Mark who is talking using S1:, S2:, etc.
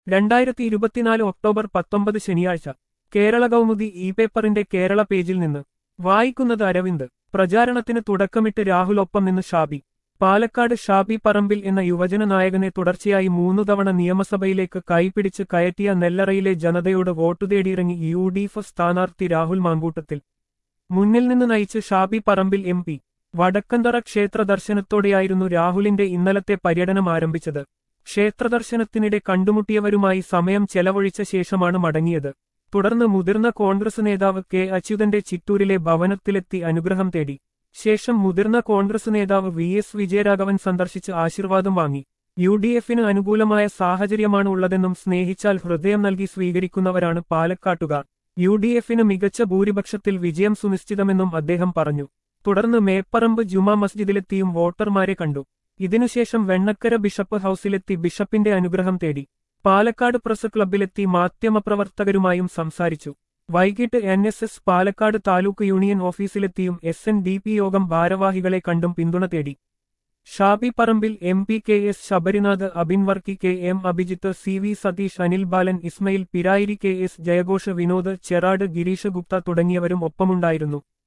S1: രണ്ടായിരത്തി ഇരുപത്തിനാല് ഒക്ടോബർ പത്തൊമ്പത് ശനിയാഴ്ച കേരള കൗമുദി ഇ പേപ്പറിന്റെ കേരള പേജിൽ നിന്ന് വായിക്കുന്നത് അരവിന്ദ് പ്രചാരണത്തിന് തുടക്കമിട്ട് രാഹുൽ ഒപ്പം നിന്ന് ഷാബി പാലക്കാട് ഷാബി പറമ്പിൽ എന്ന യുവജന നായകനെ തുടർച്ചയായി മൂന്നു തവണ നിയമസഭയിലേക്ക് കൈപിടിച്ച് കയറ്റിയ നെല്ലറയിലെ ജനതയോട് വോട്ടു തേടിയിറങ്ങി യു ഡി എഫ് സ്ഥാനാർത്ഥി രാഹുൽ മാങ്കൂട്ടത്തിൽ മുന്നിൽ നിന്ന് നയിച്ച് ഷാബി പറമ്പിൽ എം പി വടക്കന്തറ ക്ഷേത്ര ദർശനത്തോടെയായിരുന്നു രാഹുലിന്റെ ഇന്നലത്തെ പര്യടനം ആരംഭിച്ചത് ക്ഷേത്രദർശനത്തിനിടെ കണ്ടുമുട്ടിയവരുമായി സമയം ചെലവഴിച്ച ശേഷമാണ് മടങ്ങിയത് തുടർന്ന് മുതിർന്ന കോൺഗ്രസ് നേതാവ് കെ അച്യുതന്റെ ചിറ്റൂരിലെ ഭവനത്തിലെത്തി അനുഗ്രഹം തേടി ശേഷം മുതിർന്ന കോൺഗ്രസ് നേതാവ് വി എസ് വിജയരാഘവൻ സന്ദർശിച്ച് ആശീർവാദം വാങ്ങി യു ഡി എഫിന് അനുകൂലമായ സാഹചര്യമാണ് ഉള്ളതെന്നും സ്നേഹിച്ചാൽ ഹൃദയം നൽകി സ്വീകരിക്കുന്നവരാണ് പാലക്കാട്ടുകാർ യു ഡി എഫിന് മികച്ച ഭൂരിപക്ഷത്തിൽ വിജയം സുനിശ്ചിതമെന്നും അദ്ദേഹം പറഞ്ഞു തുടർന്ന് മേപ്പറമ്പ് ജുമാ മസ്ജിദിലെത്തിയും വോട്ടർമാരെ കണ്ടു ഇതിനുശേഷം വെണ്ണക്കര ബിഷപ്പ് ഹൌസിലെത്തി ബിഷപ്പിന്റെ അനുഗ്രഹം തേടി പാലക്കാട് പ്രസ് ക്ലബ്ബിലെത്തി മാധ്യമപ്രവർത്തകരുമായും സംസാരിച്ചു വൈകിട്ട് N S S Palakkad taluk union ഓഫീസിലെത്തിയും എസ് എൻ ഡി പി യോഗം ഭാരവാഹികളെ കണ്ടും പിന്തുണ തേടി Shafi Parambil M P K S Sabarinath Abin Varkey K M Abhijith C V Satheesh Anil Balan Ismail Pirayiri K S ജയഘോഷ് വിനോദ് ചെറാട് ഗിരീഷ് ഗുപ്ത തുടങ്ങിയവരും ഒപ്പമുണ്ടായിരുന്നു